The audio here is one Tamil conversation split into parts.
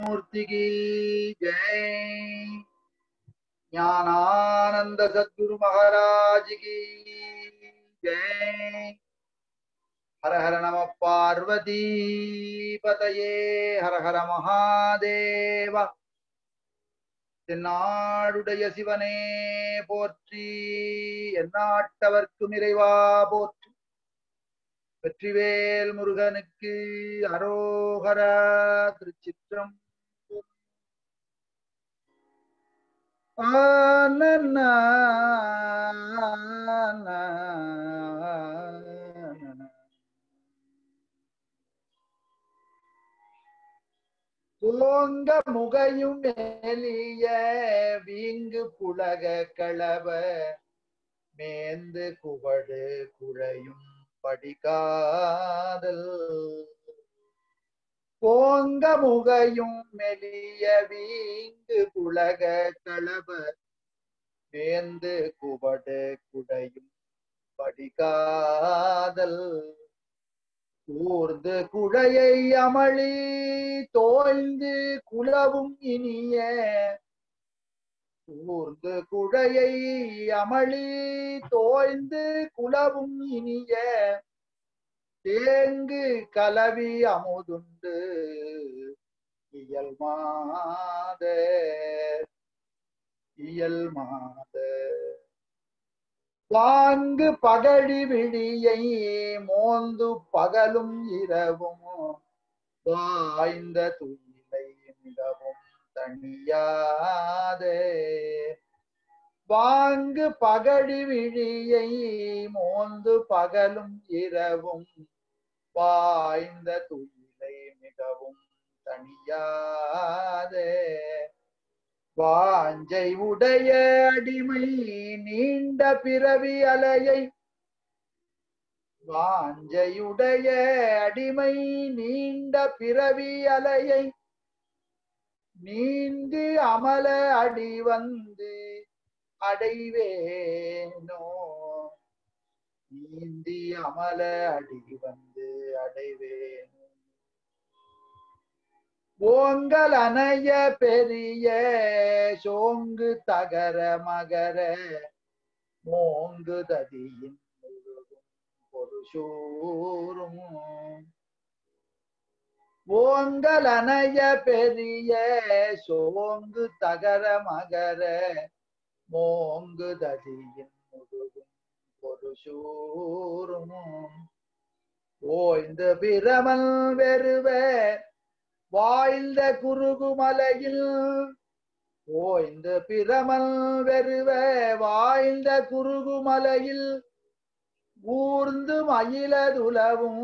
मूर्ति की जय ज्ञानानंद सद्गुरु महाराज की जय हर हर नम पार्वती पतये हर हर महादेव தென்னாடுடைய சிவனே போற்றி எந்நாட்டவர்க்கும் இறைவா போற்றி வெற்றிவேல் முருகனுக்கு அரோகர திருச்சிற்றம் தோங்க முகையும் மேலிய வீங்கு புலக களவ மேந்து குவடு குழையும் படிகாதல் கோங்க முகையும் மெலிய வீங்கு புலக களவ மேந்து குவடு குடையும் படிகாதல் கூர்ந்து குழையை அமளி தோய்ந்து குலவும் இனிய கூர்ந்து குழையை அமளி தோய்ந்து குலவும் இனிய தேங்கு கலவி அமுதுண்டு இயல் மாத இயல் மாத வாங்கு பகழி விழியை மோந்து பகலும் இரவும் வாய்ந்த துயிலை மிகவும் தனியாதே வாங்கு பகழி விழியை மோந்து பகலும் இரவும் வாய்ந்த துயிலை மிகவும் தனியாதே வாஞ்சை உடைய அடிமை நீண்ட பிறவி அலையை வாஞ்சையுடைய அடிமை நீண்ட பிறவி அலையை நீந்தி அமல அடி வந்து அடைவேனோ நீந்தி அமல அடி வந்து அடைவேனோ ஓங்கல் அணைய பெரிய சோங்கு தகர மகர மோங்கு ததியின் பொருசூரும் ஓங்கல் அணைய பெரிய சோங்கு தகர மகர மோங்கு ததியின் முழுகும் பொருசூரும் ஓய்ந்து பிரமல் வெறுவே வாழ்ந்த குருகுமலையில் ஓய்ந்த பிரமல் வெறுவ வாழ்ந்த குருகுமலையில் ஊர்ந்து மயிலதுலவும்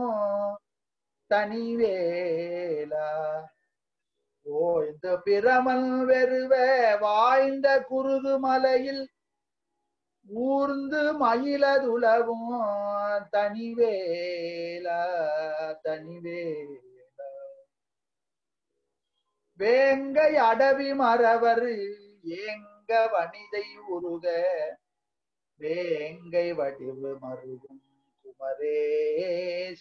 தனிவேலா ஓய்ந்த பிரமல் வெறுவ வாழ்ந்த குருகுமலையில் ஊர்ந்து மயிலதுலவும் தனிவேலா தனிவேலா வேங்கை அடவி மறவர் ஏங்க வனிதை உருக வேங்கை வடிவு மருகும் குமரேச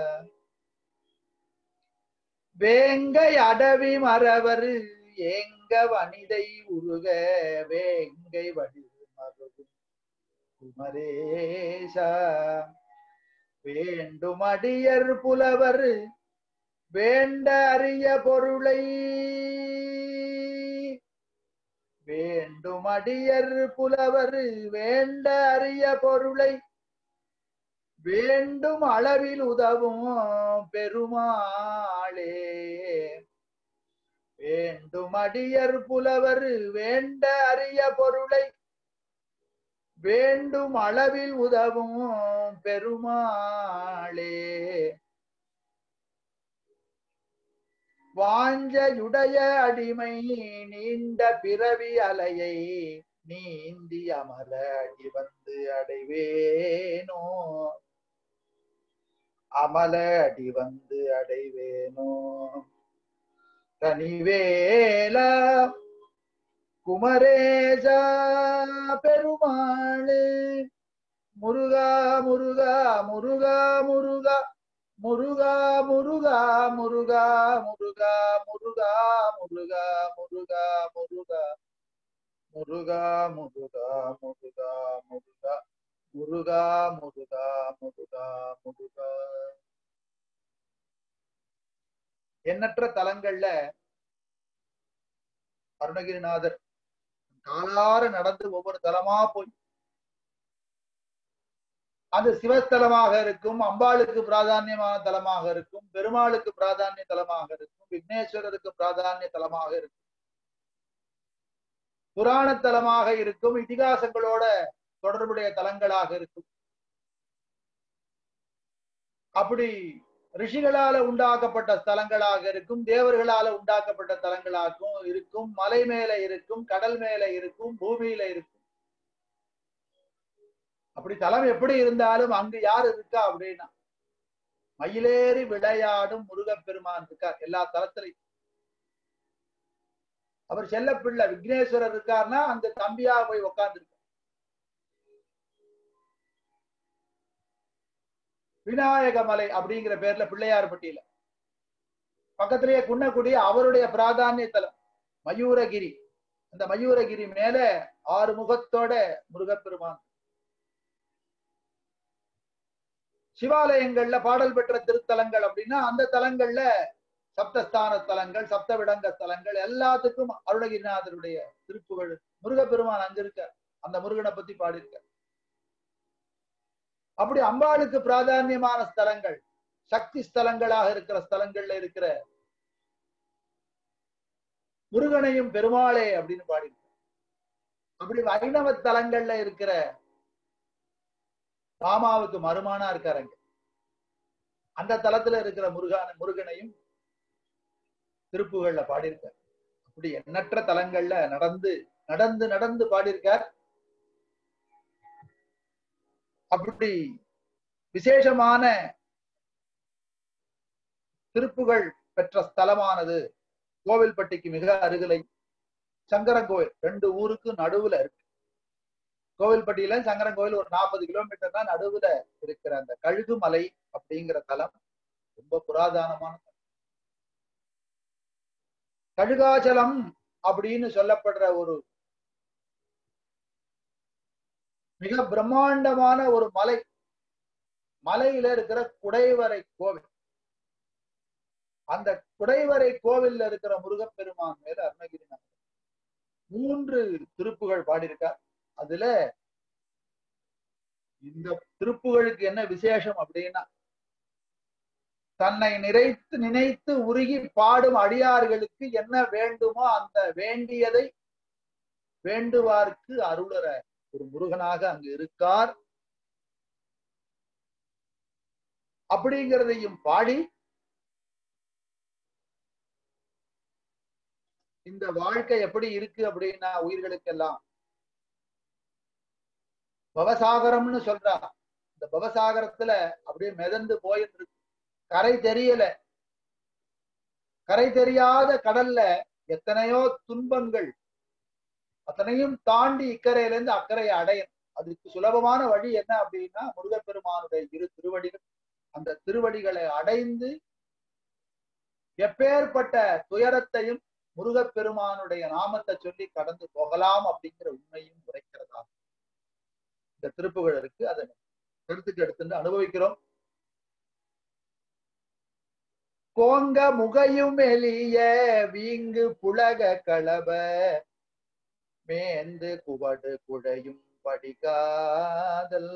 வேங்கை அடவி மறவர் ஏங்க வனிதை உருக வேங்கை வடிவு மருகும் குமரேச வேண்டும் அடியர் புலவர் வேண்ட அரிய பொருளை வேண்டும் அடியர் புலவர் வேண்ட அரிய பொருளை வேண்டும் அளவில் உதவும் பெருமாளே வேண்டும் அடியர் புலவர் வேண்ட அரிய பொருளை வேண்டும் அளவில் உதவும் பெருமாளே வாஞ்சையுடைய அடிமை நீண்ட பிறவி அலையை நீந்தி அமர அடி வந்து அடைவேனோ அமல அடி வந்து அடைவேனோ தனிவேலா குமரேசா பெருமாளே முருகா முருகா முருகா முருகா முருகா முருகா முருகா முருகா முருகா முருகா முருகா முருகா முருகா முருகா முருகா முருகா முருகா முருகா முருகா முருகா எண்ணற்ற தலங்கள்ல அருணகிரிநாதர் காலார நடந்து ஒவ்வொரு தலமா போய் அது சிவஸ்தலமாக இருக்கும் அம்பாளுக்கு பிராதான்யமான தலமாக இருக்கும் பெருமாளுக்கு பிராதானிய தலமாக இருக்கும் விக்னேஸ்வரருக்கு பிராதானிய தலமாக இருக்கும் புராண தலமாக இருக்கும் இதிகாசங்களோட தொடர்புடைய தலங்களாக இருக்கும் அப்படி ரிஷிகளால உண்டாக்கப்பட்ட ஸ்தலங்களாக இருக்கும் தேவர்களால உண்டாக்கப்பட்ட தலங்களாகவும் இருக்கும் மலை மேல இருக்கும் கடல் மேல இருக்கும் பூமியில இருக்கும் அப்படி தலம் எப்படி இருந்தாலும் அங்கு யார் இருக்கா அப்படின்னா மயிலேறி விளையாடும் முருகப்பெருமான் இருக்கார் எல்லா தலத்திலையும் அவர் செல்லப்பிள்ளை விக்னேஸ்வரர் இருக்காருன்னா அந்த தம்பியா போய் உக்காந்துருக்கு விநாயக மலை அப்படிங்கிற பேர்ல பிள்ளையார்பட்டியில பக்கத்திலேயே குன்னக்குடி அவருடைய பிராதானிய தலம் மயூரகிரி அந்த மயூரகிரி மேல ஆறு முகத்தோட முருகப்பெருமான் சிவாலயங்கள்ல பாடல் பெற்ற திருத்தலங்கள் அப்படின்னா அந்த தலங்கள்ல சப்தஸ்தான தலங்கள் சப்தவிடங்க தலங்கள் எல்லாத்துக்கும் அருணகிரிநாதருடைய திருப்புகழ் முருகப்பெருமான் அங்க இருக்க அந்த முருகனை பத்தி பாடியிருக்க அப்படி அம்பாளுக்கு பிராதான்யமான ஸ்தலங்கள் சக்தி ஸ்தலங்களாக இருக்கிற ஸ்தலங்கள்ல இருக்கிற முருகனையும் பெருமாளே அப்படின்னு பாடியிருக்க அப்படி வைணவ தலங்கள்ல இருக்கிற ராமாவுக்கு மருமானா இருக்காருங்க அந்த தலத்துல இருக்கிற முருகான முருகனையும் திருப்புகள்ல பாடியிருக்கார் அப்படி எண்ணற்ற தலங்கள்ல நடந்து நடந்து நடந்து பாடியிருக்கார் அப்படி விசேஷமான திருப்புகள் பெற்ற ஸ்தலமானது கோவில்பட்டிக்கு மிக அருகிலை சங்கரங்கோவில் ரெண்டு ஊருக்கு நடுவுல இருக்கு கோவில்பட்டியில சங்கரங்கோவில் ஒரு நாற்பது கிலோமீட்டர் தான் நடுவுல இருக்கிற அந்த கழுகுமலை அப்படிங்கிற தலம் ரொம்ப புராதனமான தலம் கழுகாச்சலம் அப்படின்னு சொல்லப்படுற ஒரு மிக பிரம்மாண்டமான ஒரு மலை மலையில இருக்கிற குடைவரை கோவில் அந்த குடைவரை கோவில்ல இருக்கிற முருகப்பெருமான் மேல அருணகிரிநாதர் மூன்று திருப்புகள் பாடியிருக்கார் அதுல இந்த திருப்புகளுக்கு என்ன விசேஷம் அப்படின்னா தன்னை நிறைத்து நினைத்து உருகி பாடும் அடியார்களுக்கு என்ன வேண்டுமோ அந்த வேண்டியதை வேண்டுவார்க்கு அருளற ஒரு முருகனாக அங்கு இருக்கார் அப்படிங்கிறதையும் பாடி இந்த வாழ்க்கை எப்படி இருக்கு அப்படின்னா உயிர்களுக்கெல்லாம் பவசாகரம்னு சொல்றா இந்த பவசாகரத்துல அப்படியே மிதந்து போயிட்டு இருக்கு கரை தெரியல கரை தெரியாத கடல்ல எத்தனையோ துன்பங்கள் அத்தனையும் தாண்டி இக்கரையில இருந்து அக்கறையை அடையணும் அதுக்கு சுலபமான வழி என்ன அப்படின்னா முருகப்பெருமானுடைய இரு திருவடிகள் அந்த திருவடிகளை அடைந்து எப்பேற்பட்ட துயரத்தையும் முருகப்பெருமானுடைய நாமத்தை சொல்லி கடந்து போகலாம் அப்படிங்கிற உண்மையும் உரைக்கிறதா இந்த திருப்புகள் இருக்கு அதை கருத்துக்கு எடுத்துட்டு அனுபவிக்கிறோம் கோங்க முகையும் எளிய வீங்கு புலக களப மேந்து குவடு குழையும் படிகாதல்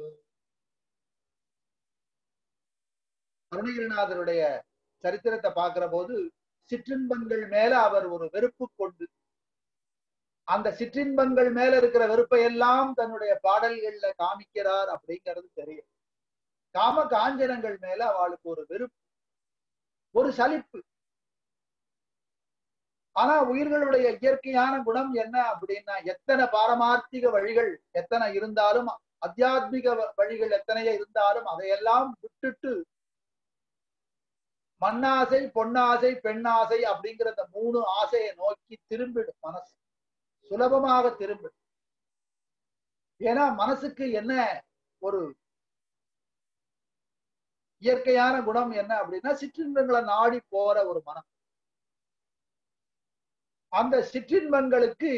அருணகிரிநாதருடைய சரித்திரத்தை பார்க்கிற போது சிற்றின்பங்கள் மேல அவர் ஒரு வெறுப்பு கொண்டு அந்த சிற்றின்பங்கள் மேல இருக்கிற வெறுப்பை எல்லாம் தன்னுடைய பாடல்கள்ல காமிக்கிறார் அப்படிங்கிறது தெரியும் காம காஞ்சனங்கள் மேல அவளுக்கு ஒரு வெறுப்பு ஒரு சலிப்பு ஆனா உயிர்களுடைய இயற்கையான குணம் என்ன அப்படின்னா எத்தனை பாரமார்த்திக வழிகள் எத்தனை இருந்தாலும் அத்தியாத்மிக வழிகள் எத்தனையோ இருந்தாலும் அதையெல்லாம் விட்டுட்டு மண்ணாசை பொன்னாசை பெண்ணாசை அப்படிங்கிற அந்த மூணு ஆசையை நோக்கி திரும்பிடும் மனசு சுலபமாக திரும்பிடும் ஏன்னா மனசுக்கு என்ன ஒரு இயற்கையான குணம் என்ன அப்படின்னா சிற்றின்பங்களை நாடி போற ஒரு மனம் அந்த சிற்றின்பங்களுக்கு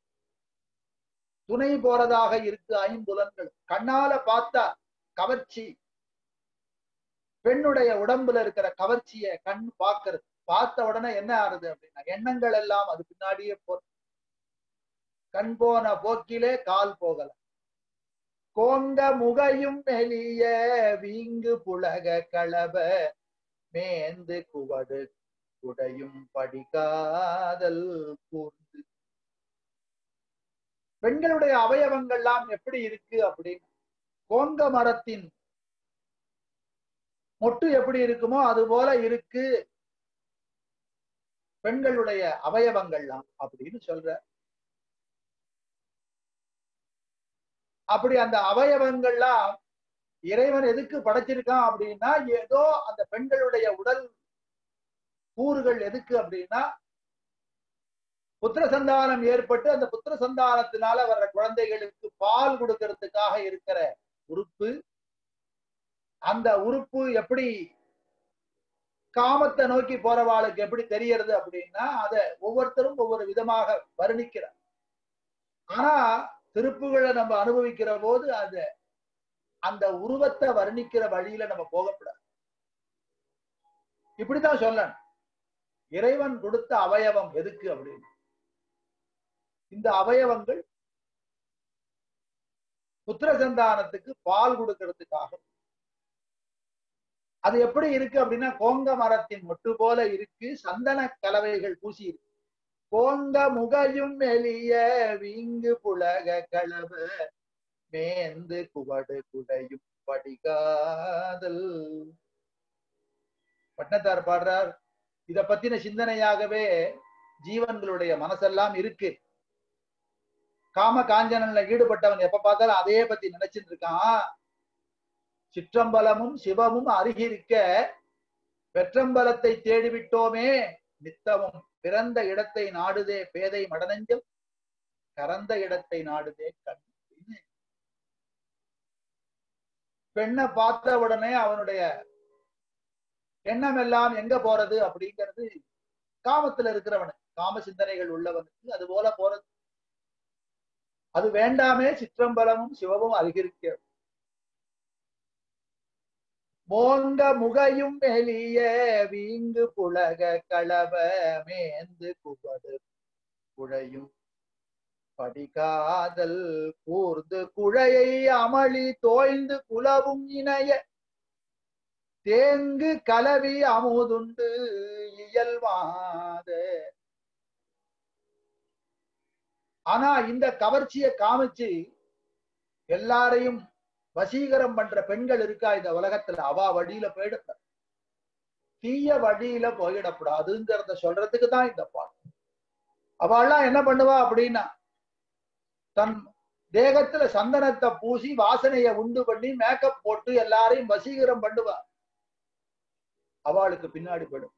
துணை போறதாக இருக்கு ஐம்புலன்கள் கண்ணால பார்த்தா கவர்ச்சி பெண்ணுடைய உடம்புல இருக்கிற கவர்ச்சிய கண் பாக்குறது பார்த்த உடனே என்ன ஆறுது அப்படின்னா எண்ணங்கள் எல்லாம் அது பின்னாடியே போ கண் போன போக்கிலே கால் போகல கோங்க முகையும் மெலிய வீங்கு புலக களப மேந்து குவடு குடையும் படிக்காதல் கூர்ந்து பெண்களுடைய அவயவங்கள்லாம் எப்படி இருக்கு அப்படின்னு கோங்க மரத்தின் மொட்டு எப்படி இருக்குமோ அது போல இருக்கு பெண்களுடைய அவயவங்கள்லாம் அப்படின்னு சொல்ற அப்படி அந்த அவயவங்கள்லாம் இறைவன் எதுக்கு படைச்சிருக்கான் அப்படின்னா ஏதோ அந்த பெண்களுடைய உடல் கூறுகள் எதுக்கு அப்படின்னா புத்திர சந்தானம் ஏற்பட்டு அந்த புத்திர சந்தானத்தினால வர்ற குழந்தைகளுக்கு பால் கொடுக்கறதுக்காக இருக்கிற உறுப்பு அந்த உறுப்பு எப்படி காமத்தை நோக்கி போறவாளுக்கு எப்படி தெரியறது அப்படின்னா அத ஒவ்வொருத்தரும் ஒவ்வொரு விதமாக வர்ணிக்கிறார் ஆனா திருப்புகளை நம்ம அனுபவிக்கிற போது அது அந்த உருவத்தை வர்ணிக்கிற வழியில நம்ம போகக்கூடாது இப்படித்தான் சொல்லணும் இறைவன் கொடுத்த அவயவம் எதுக்கு அப்படின்னு இந்த அவயவங்கள் புத்திர சந்தானத்துக்கு பால் கொடுக்கறதுக்காக அது எப்படி இருக்கு அப்படின்னா கோங்க மரத்தின் மொட்டு போல இருக்கு சந்தன கலவைகள் பூசி இருக்கு கோங்க முகையும் எளிய வீங்கு புலக களவ மேந்து குவடு குடையும் படிகாதல் பட்டத்தார் பாடுறார் இத பத்தின சிந்தனையாகவே ஜீவன்களுடைய மனசெல்லாம் இருக்கு காம காஞ்சனன்ல ஈடுபட்டவன் எப்ப பார்த்தாலும் அதே பத்தி நினைச்சிட்டு இருக்கான் சிற்றம்பலமும் சிவமும் அருகிருக்க வெற்றம்பலத்தை தேடிவிட்டோமே நித்தமும் பிறந்த இடத்தை நாடுதே பேதை மடனஞ்சம் கறந்த இடத்தை நாடுதே கண் பெண்ணை பார்த்த உடனே அவனுடைய எண்ணம் எல்லாம் எங்க போறது அப்படிங்கிறது காமத்துல இருக்கிறவனுக்கு காம சிந்தனைகள் உள்ளவனுக்கு அது போல போறது அது வேண்டாமே சிற்றம்பலமும் சிவமும் அதிகரிக்க மோங்க முகையும் எளிய வீங்கு புலக களவ மேந்து குபடு குழையும் படிகாதல் கூர்ந்து குழையை அமளி தோய்ந்து குலவும் இணைய தேங்கு கலவி அமுதுண்டு இயல்வாத ஆனா இந்த கவர்ச்சியை காமிச்சு எல்லாரையும் வசீகரம் பண்ற பெண்கள் இருக்கா இந்த உலகத்துல அவா வழியில போயிட தீய வழியில போயிடக்கூடாதுங்கிறத சொல்றதுக்கு தான் இந்த பாட்டு அவள்லாம் என்ன பண்ணுவா அப்படின்னா தன் தேகத்துல சந்தனத்தை பூசி வாசனைய உண்டு பண்ணி மேக்கப் போட்டு எல்லாரையும் வசீகரம் பண்ணுவா அவளுக்கு பின்னாடி படும்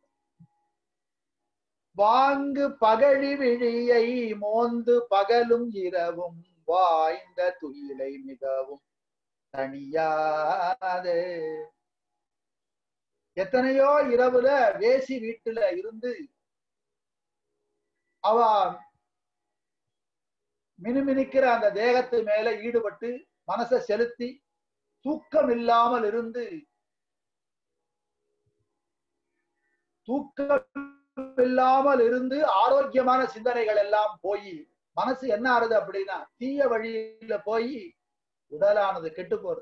வாங்கு பகழி விழியை மோந்து பகலும் இரவும் வாய்ந்த துயிலை மிகவும் தனியாது எத்தனையோ இரவுல வேசி வீட்டுல இருந்து அவ மினுமினுக்கிற அந்த தேகத்து மேல ஈடுபட்டு மனசை செலுத்தி தூக்கம் இல்லாமல் இருந்து தூக்கம் இல்லாமல் இருந்து ஆரோக்கியமான சிந்தனைகள் எல்லாம் போய் மனசு என்ன ஆறுது அப்படின்னா தீய வழியில போய் உடலானது கெட்டு போறது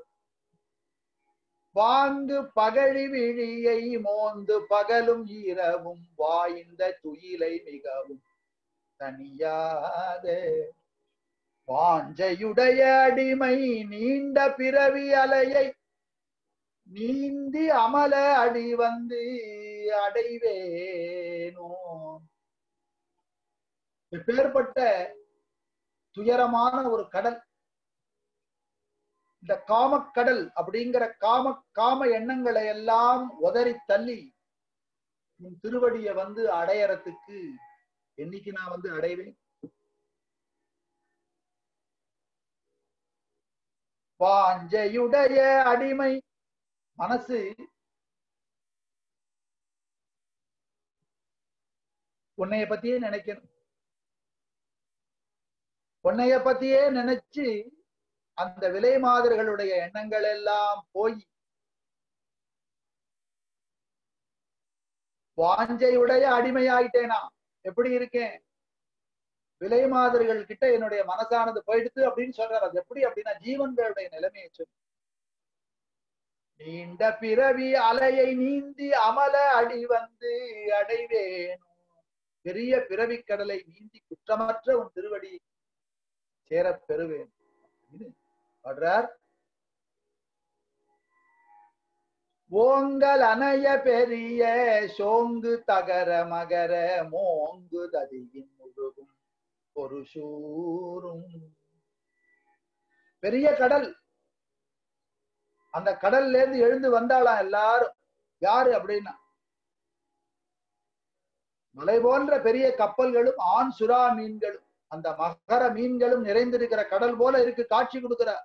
வாங்கு பகழி விழியை மோந்து பகலும் இரவும் வாய்ந்த துயிலை மிகவும் தனியாத வாஞ்சையுடைய அடிமை நீண்ட பிறவி அலையை நீந்தி அமல அடி வந்து அடைவேனோ இப்பேற்பட்ட துயரமான ஒரு கடல் இந்த காமக்கடல் அப்படிங்கிற காம காம எண்ணங்களை எல்லாம் உதறி தள்ளி உன் திருவடியை வந்து அடையறதுக்கு என்னைக்கு நான் வந்து அடைவேன் வாஞ்சையுடைய அடிமை மனசு உன்னைய பத்தியே நினைக்கணும் உன்னைய பத்தியே நினைச்சு அந்த விலை மாதர்களுடைய எண்ணங்கள் எல்லாம் போய் வாஞ்சையுடைய அடிமையாயிட்டேனா எப்படி இருக்கேன் விலை மாதர்கள் கிட்ட என்னுடைய மனசானது போயிடுது அப்படின்னு சொல்றாரு அது எப்படி அப்படின்னா ஜீவன்களுடைய நிலைமையை சொல்லு நீண்ட பிறவி அலையை நீந்தி அமல அடி வந்து அடைவேணும் பெரிய பிறவி கடலை நீந்தி குற்றமற்ற உன் திருவடி சேரப் பெறுவேன் இது பாடுறார் ஓங்கல் அணைய பெரிய சோங்கு தகர மகர மோங்கு ததியின் முழுகும் ஒரு சூரும் பெரிய கடல் அந்த கடல்ல இருந்து எழுந்து வந்தாளாம் எல்லாரும் யாரு அப்படின்னா மலை போன்ற பெரிய கப்பல்களும் ஆண் சுறா மீன்களும் அந்த மகர மீன்களும் நிறைந்திருக்கிற கடல் போல இருக்கு காட்சி கொடுக்கிறார்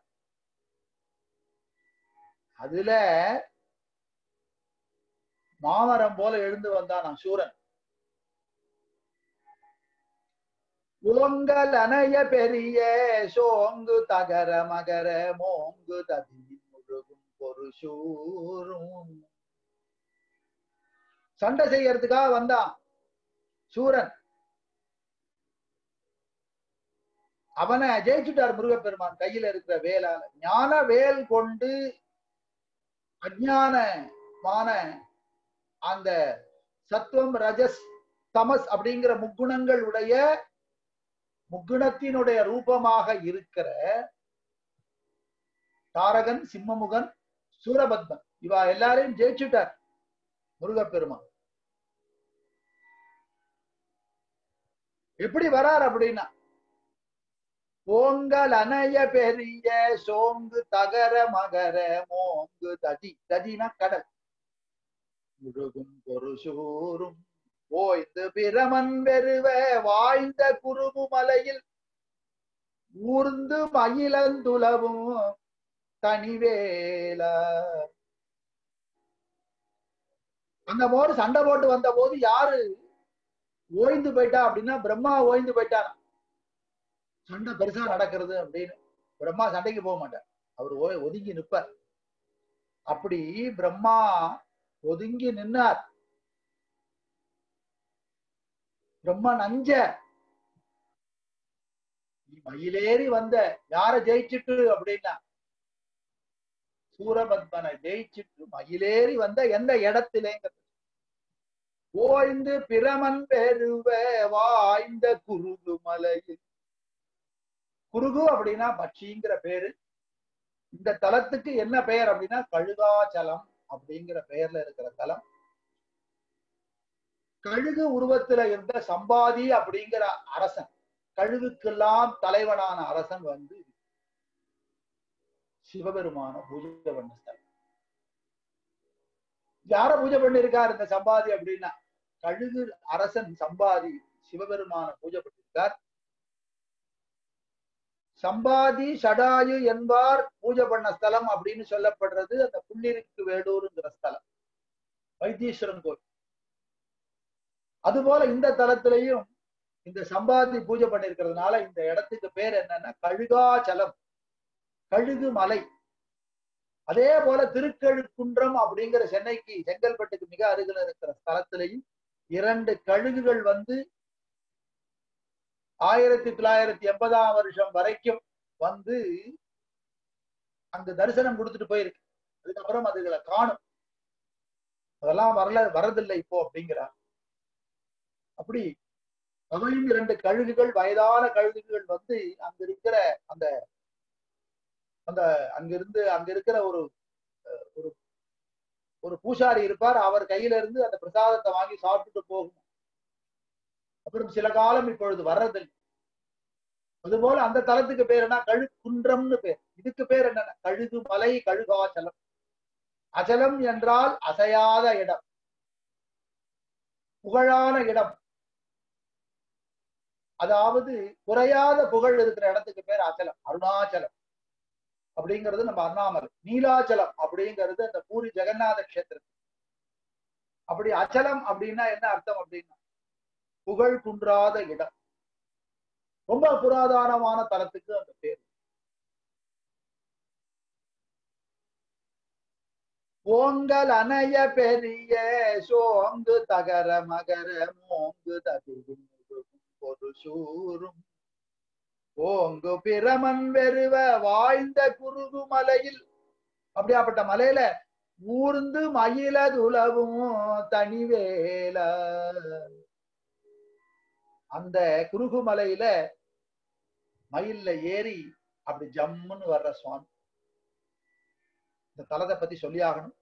அதுல மாமரம் போல எழுந்து வந்தான் சூரன் ஓங்கல் அணைய பெரிய சோங்கு தகர மகர மோங்கு ததி முழுகும் பொரு சூரும் சண்டை செய்யறதுக்காக வந்தான் சூரன் அவனை ஜெயிச்சுட்டார் முருகப்பெருமான் கையில இருக்கிற வேலால ஞான வேல் கொண்டு அஜானமான அந்த சத்துவம் ரஜஸ் தமஸ் அப்படிங்கிற முக்குணங்கள் உடைய முக்குணத்தினுடைய ரூபமாக இருக்கிற தாரகன் சிம்மமுகன் சூரபத்மன் இவா எல்லாரையும் ஜெயிச்சுட்டார் முருகப்பெருமான் எப்படி வரார் அப்படின்னா ஓங்கல் அணைய பெரிய சோங்கு தகர மகர மோங்கு ததி ததினா கடல் முழுகும் பொருசூரும் ஓய்ந்து பிரமன் வெறுவ வாய்ந்த குருபு மலையில் ஊர்ந்து மயிலந்துலவும் தனிவேல அந்த போது சண்டை போட்டு வந்த போது யாரு ஓய்ந்து போயிட்டா அப்படின்னா பிரம்மா ஓய்ந்து போயிட்டாராம் சண்டை பெருசா நடக்கிறது அப்படின்னு பிரம்மா சண்டைக்கு போக மாட்டார் அவர் ஓ- ஒதுங்கி நிற்பார் அப்படி பிரம்மா ஒதுங்கி நின்னார் பிரம்மா நஞ்ச நீ மயிலேறி வந்த யார ஜெயிச்சிட்டு அப்படின்னா சூரபத்மனை ஜெயிச்சிட்டு மயிலேறி வந்த எந்த இடத்திலேங்கிறது ஓய்ந்து பிரமன் பெருவ வாய்ந்த குருகு மலையில் குருகு அப்படின்னா பட்சிங்கிற பேரு இந்த தலத்துக்கு என்ன பெயர் அப்படின்னா கழுகாச்சலம் அப்படிங்கிற பெயர்ல இருக்கிற தலம் கழுகு உருவத்துல இருந்த சம்பாதி அப்படிங்கிற அரசன் கழுகுக்கெல்லாம் தலைவனான அரசன் வந்து சிவபெருமான பூஜை பண்ண ஸ்தலம் யார பூஜை பண்ணிருக்கார் இந்த சம்பாதி அப்படின்னா கழுகு அரசன் சம்பாதி சிவபெருமான பூஜை பண்ணிருக்கார் சம்பாதி சடாயு என்பார் பூஜை பண்ண ஸ்தலம் அப்படின்னு சொல்லப்படுறது அந்த புள்ளிருக்கு வேலூருங்கிற ஸ்தலம் வைத்தீஸ்வரன் கோயில் அதுபோல இந்த தலத்திலையும் இந்த சம்பாதி பூஜை பண்ணிருக்கிறதுனால இந்த இடத்துக்கு பேர் என்னன்னா கழுகாச்சலம் கழுகு மலை அதே போல திருக்கழுக்குன்றம் அப்படிங்கிற சென்னைக்கு செங்கல்பட்டுக்கு மிக அருகில் இருக்கிற ஸ்தலத்திலையும் இரண்டு கழுகுகள் வந்து ஆயிரத்தி தொள்ளாயிரத்தி எண்பதாம் வருஷம் வரைக்கும் வந்து அங்க தரிசனம் கொடுத்துட்டு போயிருக்கு அதுக்கப்புறம் அதுகளை காணும் அதெல்லாம் வரல வரதில்லை இப்போ அப்படிங்கிறார் அப்படி அவையும் இரண்டு கழுகுகள் வயதான கழுகுகள் வந்து அங்க இருக்கிற அந்த அந்த அங்கிருந்து அங்க இருக்கிற ஒரு அஹ், ஒரு ஒரு பூசாரி இருப்பார் அவர் கையில இருந்து அந்த பிரசாதத்தை வாங்கி சாப்பிட்டுட்டு போகும் அப்புறம் சில காலம் இப்பொழுது வர்றதில்லை அதுபோல அந்த தலத்துக்கு பேர் என்ன கழுக்குன்றம்னு பேர் இதுக்கு பேர் என்னன்னா கழுகு மலை கழுகாச்சலம் அச்சலம் என்றால் அசையாத இடம் புகழான இடம் அதாவது குறையாத புகழ் இருக்கிற இடத்துக்கு பேர் அச்சலம் அருணாச்சலம் அப்படிங்கிறது நம்ம அண்ணாமலை நீலாச்சலம் அப்படிங்கிறது அந்த பூரி ஜெகநாத கஷேத்திரம் அப்படி அச்சலம் அப்படின்னா என்ன அர்த்தம் அப்படின்னா புகழ் குன்றாத இடம் ரொம்ப புராதனமான தலத்துக்கு அந்த பேர் ஓங்கல் அணைய பெரிய சோங்கு தகர மகர மோங்கு தகுதும் ஒரு சூரும் ஓங்கு பிரமன் வெறுவ வாய்ந்த குருகு மலையில் அப்படியாப்பட்ட மலையில ஊர்ந்து மயில துளவும் தனிவேல அந்த குருகு மலையில மயில்ல ஏறி அப்படி ஜம்முன்னு வர்ற சுவாமி இந்த தலத்தை பத்தி சொல்லி ஆகணும்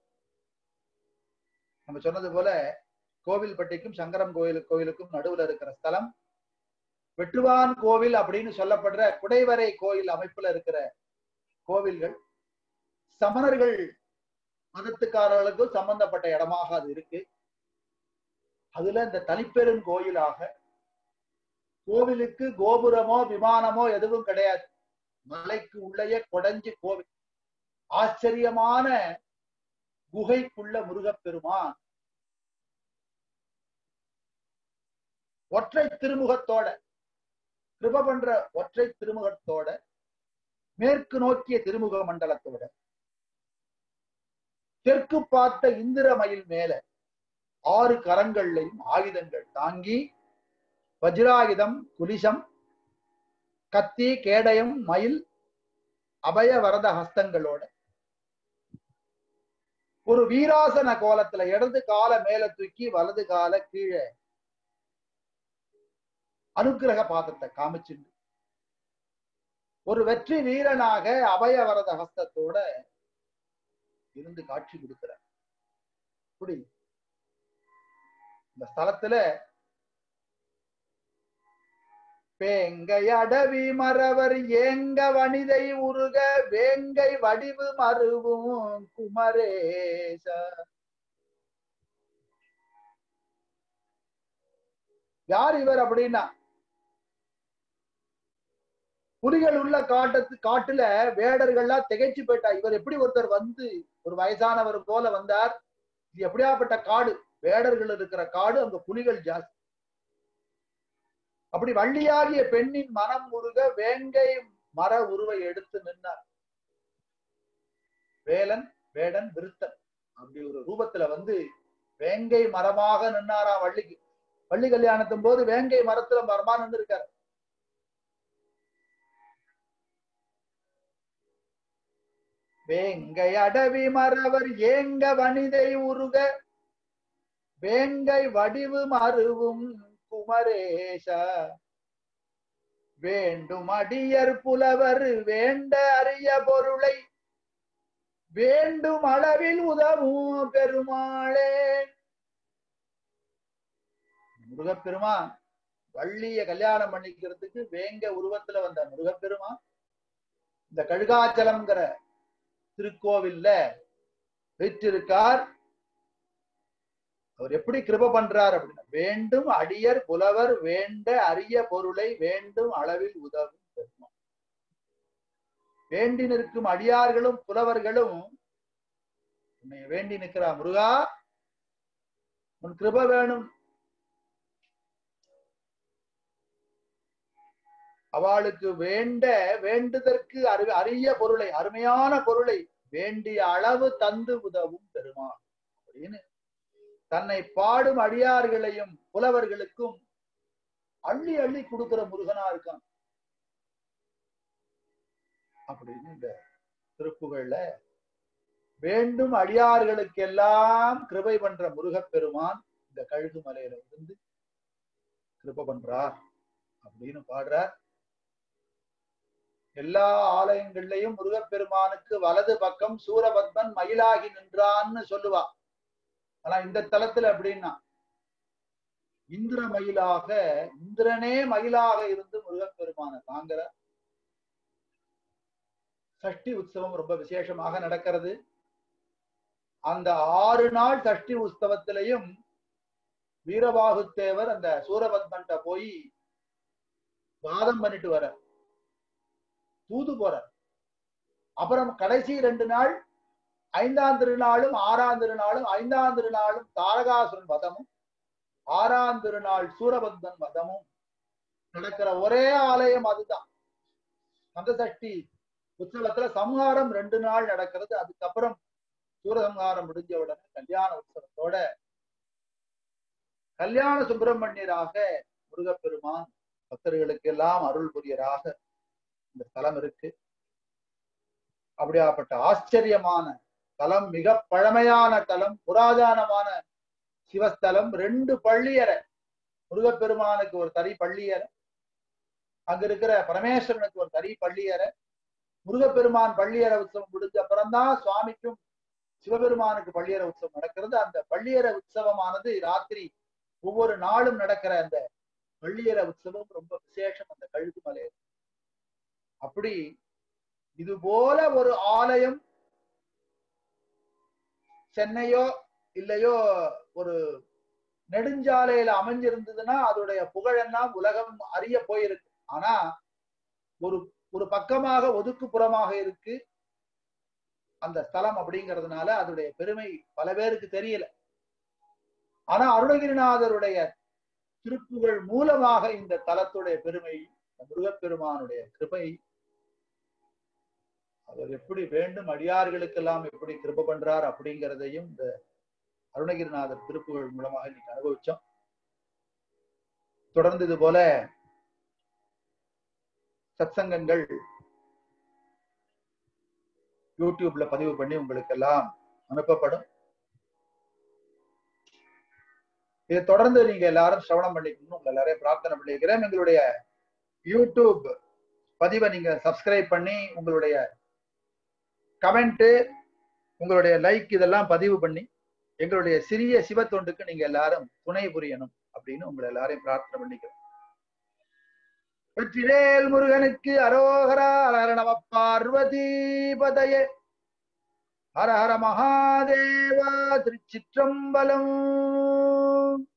நம்ம சொன்னது போல கோவில்பட்டிக்கும் சங்கரம் கோயில் கோயிலுக்கும் நடுவுல இருக்கிற ஸ்தலம் வெற்றுவான் கோவில் அப்படின்னு சொல்லப்படுற குடைவரை கோயில் அமைப்புல இருக்கிற கோவில்கள் சமணர்கள் மதத்துக்காரர்களுக்கும் சம்பந்தப்பட்ட இடமாக அது இருக்கு அதுல இந்த தனிப்பெரும் கோயிலாக கோவிலுக்கு கோபுரமோ விமானமோ எதுவும் கிடையாது மலைக்கு உள்ளேயே கொடைஞ்சு கோவில் ஆச்சரியமான குகைக்குள்ள முருகப்பெருமான் ஒற்றை திருமுகத்தோட கிருப பண்ற ஒற்றை திருமுகத்தோட மேற்கு நோக்கிய திருமுக மண்டலத்தோட தெற்கு பார்த்த இந்திரமயில் மேல ஆறு கரங்கள்லையும் ஆயுதங்கள் தாங்கி வஜ்ராயுதம் குலிசம் கத்தி கேடயம் மயில் அபய வரத ஹஸ்தங்களோட ஒரு வீராசன கோலத்துல இடது கால மேல தூக்கி வலது கால கீழே அனுக்கிரக பாதத்தை காமிச்சுண்டு ஒரு வெற்றி வீரனாக அபயவரத ஹஸ்தத்தோட இருந்து காட்சி கொடுக்கிறார் இப்படி இந்த ஸ்தலத்துல பேங்கை அடவி மறவர் ஏங்க வனிதை உருக வேங்கை வடிவு மருவும் குமரேச யார் இவர் அப்படின்னா புலிகள் உள்ள காட்டத்து காட்டுல வேடர்கள்லாம் திகைச்சு போயிட்டா இவர் எப்படி ஒருத்தர் வந்து ஒரு வயசானவர் போல வந்தார் இது எப்படியாப்பட்ட காடு வேடர்கள் இருக்கிற காடு அங்க புலிகள் ஜாஸ்தி அப்படி வள்ளியாகிய பெண்ணின் மனம் முருக வேங்கை மர உருவை எடுத்து நின்னார் வேலன் வேடன் விருத்தன் அப்படி ஒரு ரூபத்துல வந்து வேங்கை மரமாக நின்னாரா வள்ளிக்கு வள்ளி கல்யாணத்தின் போது வேங்கை மரத்துல மரமா நின்று இருக்காரு வேங்கை அடவி மறவர் ஏங்க வனிதை உருக வேங்கை வடிவு மருவும் குமரேச வேண்டும் அடியர் புலவர் வேண்ட அரிய பொருளை வேண்டும் அளவில் உதவும் பெருமாளே முருகப்பெருமான் வள்ளிய கல்யாணம் பண்ணிக்கிறதுக்கு வேங்க உருவத்துல வந்த முருகப்பெருமான் இந்த கழுகாச்சலம்ங்கிற திருக்கோவில்ல பெற்றிருக்கார் அவர் எப்படி கிருப பண்றார் அப்படின்னா வேண்டும் அடியர் புலவர் வேண்ட அரிய பொருளை வேண்டும் அளவில் உதவும் பெருமான் வேண்டி நிற்கும் அடியார்களும் புலவர்களும் உன்னை வேண்டி நிற்கிறா முருகா உன் கிருப வேணும் அவளுக்கு வேண்ட வேண்டுதற்கு அறி அரிய பொருளை அருமையான பொருளை வேண்டிய அளவு தந்து உதவும் பெருமான் அப்படின்னு தன்னை பாடும் அடியார்களையும் புலவர்களுக்கும் அள்ளி அள்ளி கொடுக்கிற முருகனா இருக்கான் அப்படின்னு இந்த திருப்புகள்ல வேண்டும் அடியார்களுக்கெல்லாம் கிருபை பண்ற முருகப்பெருமான் இந்த கழுகு மலையில இருந்து கிருப பண்றார் அப்படின்னு பாடுறார் எல்லா ஆலயங்கள்லயும் முருகப்பெருமானுக்கு வலது பக்கம் சூரபத்மன் மயிலாகி நின்றான்னு சொல்லுவா ஆனா இந்த தலத்துல அப்படின்னா இந்திர மயிலாக இந்திரனே மயிலாக இருந்து முருகப்பெருமான தாங்குற சஷ்டி உற்சவம் ரொம்ப விசேஷமாக நடக்கிறது அந்த ஆறு நாள் சஷ்டி உற்சவத்திலையும் வீரபாகு தேவர் அந்த சூரபத்மன்ட்ட போய் வாதம் பண்ணிட்டு வர தூது போற அப்புறம் கடைசி ரெண்டு நாள் ஐந்தாம் திருநாளும் ஆறாம் திருநாளும் ஐந்தாம் திருநாளும் தாரகாசுரன் வதமும் ஆறாம் திருநாள் சூரபந்தன் வதமும் நடக்கிற ஒரே ஆலயம் அதுதான் கந்தசஷ்டி உற்சவத்துல சம்ஹாரம் ரெண்டு நாள் நடக்கிறது அதுக்கப்புறம் சூரசம்ஹாரம் முடிஞ்ச உடனே கல்யாண உற்சவத்தோட கல்யாண சுப்பிரமணியராக முருகப்பெருமான் பக்தர்களுக்கு எல்லாம் அருள் புரியராக இந்த தலம் இருக்கு அப்படியாப்பட்ட ஆச்சரியமான தலம் மிக பழமையான தலம் புராதனமான சிவஸ்தலம் ரெண்டு பள்ளியறை முருகப்பெருமானுக்கு ஒரு தனி பள்ளியறை அங்க இருக்கிற பரமேஸ்வரனுக்கு ஒரு தனி பள்ளியறை முருகப்பெருமான் பள்ளியறை உற்சவம் முடிஞ்ச அப்புறம்தான் சுவாமிக்கும் சிவபெருமானுக்கு பள்ளியறை உற்சவம் நடக்கிறது அந்த பள்ளியறை உற்சவமானது ராத்திரி ஒவ்வொரு நாளும் நடக்கிற அந்த பள்ளியறை உற்சவம் ரொம்ப விசேஷம் அந்த கழுகு மலையில் அப்படி இது போல ஒரு ஆலயம் சென்னையோ இல்லையோ ஒரு நெடுஞ்சாலையில அமைஞ்சிருந்ததுன்னா அதோடைய புகழெல்லாம் உலகம் அறிய போயிருக்கு ஆனா ஒரு ஒரு பக்கமாக ஒதுக்குப்புறமாக இருக்கு அந்த ஸ்தலம் அப்படிங்கிறதுனால அதோடைய பெருமை பல பேருக்கு தெரியல ஆனா அருணகிரிநாதருடைய திருப்புகள் மூலமாக இந்த தலத்துடைய பெருமை முருகப்பெருமானுடைய கிருபை அவர் எப்படி வேண்டும் அடியார்களுக்கெல்லாம் எப்படி கிருப பண்றார் அப்படிங்கிறதையும் இந்த அருணகிரிநாதர் திருப்புகள் மூலமாக இன்னைக்கு அனுபவிச்சோம் தொடர்ந்து இது போல சத்சங்கங்கள் யூடியூப்ல பதிவு பண்ணி உங்களுக்கு எல்லாம் அனுப்பப்படும் இதை தொடர்ந்து நீங்க எல்லாரும் சிரவணம் பண்ணிக்கணும் உங்க எல்லாரையும் பிரார்த்தனை பண்ணிக்கிறேன் எங்களுடைய யூடியூப் பதிவை நீங்க சப்ஸ்கிரைப் பண்ணி உங்களுடைய கமெண்ட் உங்களுடைய லைக் இதெல்லாம் பதிவு பண்ணி எங்களுடைய சிறிய சிவத்தொண்டுக்கு நீங்க எல்லாரும் துணை புரியணும் அப்படின்னு உங்களை எல்லாரையும் பிரார்த்தனை பண்ணிக்கிறோம் வெற்றிவேல் முருகனுக்கு அரோகரா ஹர நம பார்வதி பதயே ஹர ஹர மகாதேவா திருச்சிற்றம்பலம்